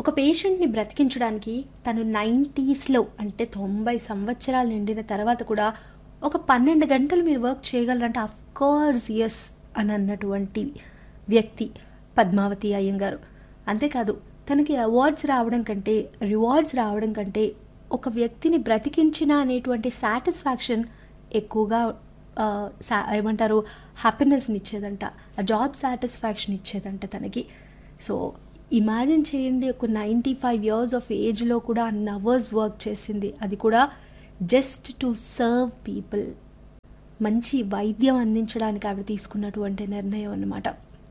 ఒక పేషెంట్ని బ్రతికించడానికి తను నైంటీస్లో అంటే తొంభై సంవత్సరాలు నిండిన తర్వాత కూడా ఒక పన్నెండు గంటలు మీరు వర్క్ చేయగలరంటే అఫ్ కోర్స్ ఎస్ అని అన్నటువంటి వ్యక్తి పద్మావతి అయ్యంగారు అంతేకాదు తనకి అవార్డ్స్ రావడం కంటే రివార్డ్స్ రావడం కంటే ఒక వ్యక్తిని బ్రతికించిన అనేటువంటి సాటిస్ఫాక్షన్ ఎక్కువగా ఆ, సా- ఏమంటారు హ్యాపీనెస్ని ఇచ్చేదంట ఆ జాబ్ సాటిస్ఫాక్షన్ ఇచ్చేదంట తనకి సో ఇమాజిన్ చేయండి ఒక నైంటీ ఫైవ్ ఇయర్స్ ఆఫ్ ఏజ్లో కూడా అన్ని అవర్స్ వర్క్ చేసింది అది కూడా జస్ట్ టు సర్వ్ పీపుల్ మంచి వైద్యం అందించడానికి ఆవిడ తీసుకున్నటువంటి నిర్ణయం అన్నమాట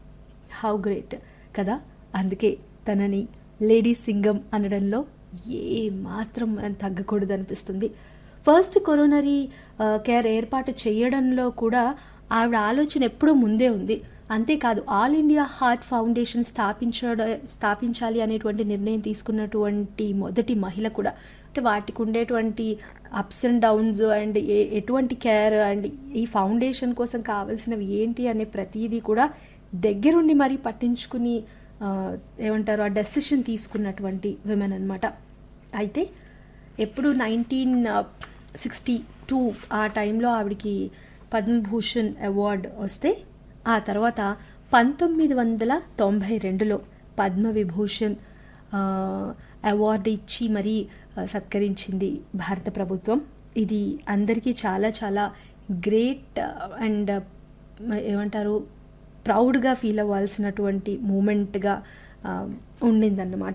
హౌ గ్రేట్ కదా అందుకే తనని లేడీ సింగం అనడంలో ఏ మాత్రం మనం తగ్గకూడదు అనిపిస్తుంది ఫస్ట్ కొరోనరీ కేర్ ఏర్పాటు చేయడంలో కూడా ఆవిడ ఆలోచన ఎప్పుడూ ముందే ఉంది అంతేకాదు ఆల్ ఇండియా హార్ట్ ఫౌండేషన్ స్థాపించడ స్థాపించాలి అనేటువంటి నిర్ణయం తీసుకున్నటువంటి మొదటి మహిళ కూడా అంటే వాటికి ఉండేటువంటి అప్స్ అండ్ డౌన్స్ అండ్ ఏ ఎటువంటి కేర్ అండ్ ఈ ఫౌండేషన్ కోసం కావాల్సినవి ఏంటి అనే ప్రతిదీ కూడా దగ్గరుండి మరీ పట్టించుకుని ఆ, ఏమంటారు ఆ డెసిషన్ తీసుకున్నటువంటి విమెన్ అనమాట అయితే ఎప్పుడు నైన్టీన్ సిక్స్టీ టూ ఆ టైంలో ఆవిడకి పద్మభూషణ్ అవార్డ్ వస్తే ఆ తర్వాత పంతొమ్మిది వందల తొంభై రెండులో పద్మవిభూషణ్ ఆ, అవార్డు ఇచ్చి మరీ ఆ, సత్కరించింది భారత ప్రభుత్వం ఇది అందరికీ చాలా చాలా గ్రేట్ అండ్ ఏమంటారు ప్రౌడ్గా ఫీల్ అవ్వాల్సినటువంటి మూమెంట్గా ఉండిందన్నమాట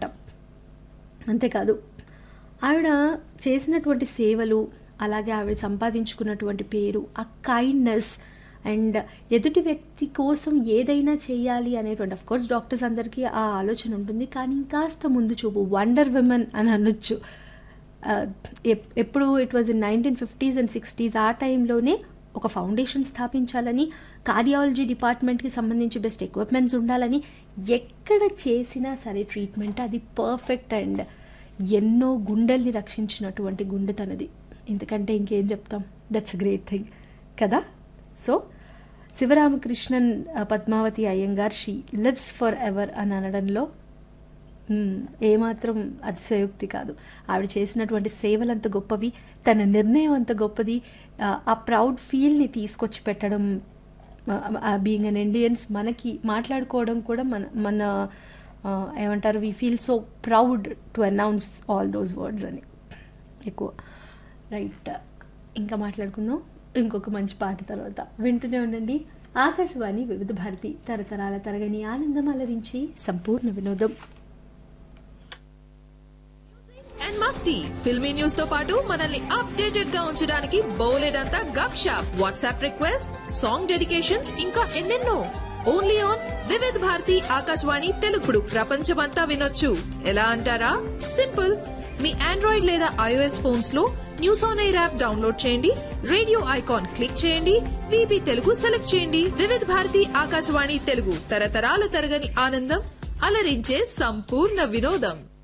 అంతేకాదు ఆవిడ చేసినటువంటి సేవలు అలాగే ఆవిడ సంపాదించుకున్నటువంటి పేరు ఆ కైండ్నెస్ అండ్ ఎదుటి వ్యక్తి కోసం ఏదైనా చేయాలి అనేటువంటి అఫ్ కోర్స్ డాక్టర్స్ అందరికీ ఆ ఆలోచన ఉంటుంది కానీ ఇంకాస్త ముందు చూపు వండర్ విమెన్ అని అనొచ్చు ఆ, ఎప్- ఎప్పుడు it was in nineteen fifties and sixties ఆ టైంలోనే ఒక ఫౌండేషన్ స్థాపించాలని కార్డియాలజీ డిపార్ట్మెంట్కి సంబంధించి బెస్ట్ ఎక్విప్మెంట్స్ ఉండాలని ఎక్కడ చేసినా సరే ట్రీట్మెంట్ అది పర్ఫెక్ట్ అండ్ ఎన్నో గుండెల్ని రక్షించినటువంటి గుండె తనది ఎందుకంటే ఇంకేం చెప్తాం దట్స్ గ్రేట్ థింగ్ కదా సో శివరామకృష్ణన్ ఆ, Padmavathi Iyengar she lives forever అని అనడంలో మ్మ్, ఏమాత్రం అతిశయోక్తి కాదు ఆవిడ చేసినటువంటి సేవలు అంత గొప్పవి తన నిర్ణయం అంత గొప్పది ఆ, ఆ ప్రౌడ్ ఫీల్ని తీసుకొచ్చి పెట్టడం బీయింగ్ అన్ ఇండియన్స్ మనకి మాట్లాడుకోవడం కూడా మన మన ఆ, ఏమంటారు we feel so proud to announce all those words అని ఎక్కువ రైట్ ఇంకా మాట్లాడుకుందాం ఇంకొక మంచి పాట తర్వాత వింటూనే ఉండండి ఆకాశవాణి వివిధ భారతి తరతరాల తరగని ఆనందం అలరించి సంపూర్ణ వినోదం అండ్ మస్తీ ఫిల్మీ న్యూస్ తో పాటు మనల్ని అప్డేటెడ్ గా ఉంచడానికి బోలెడంతా గప్ షాప్ వాట్సాప్ రిక్వెస్ట్ సాంగ్ డెడికేషన్స్ ఇంకా ఎన్నెన్నో ఓన్లీ ఆన్ వివిధ్ భారతి ఆకాశవాణి తెలుగుడు ప్రపంచమంతా వినొచ్చు ఎలా అంటారా సింపుల్ మీ ఆండ్రాయిడ్ లేదా ఐఓఎస్ ఫోన్స్ లో news on air app download చేయండి రేడియో ఐకాన్ క్లిక్ చేయండి విబి తెలుగు సెలెక్ట్ చేయండి వివిధ్ భారతి ఆకాశవాణి తెలుగు తరతరాల తరగని ఆనందం అలరించే సంపూర్ణ వినోదం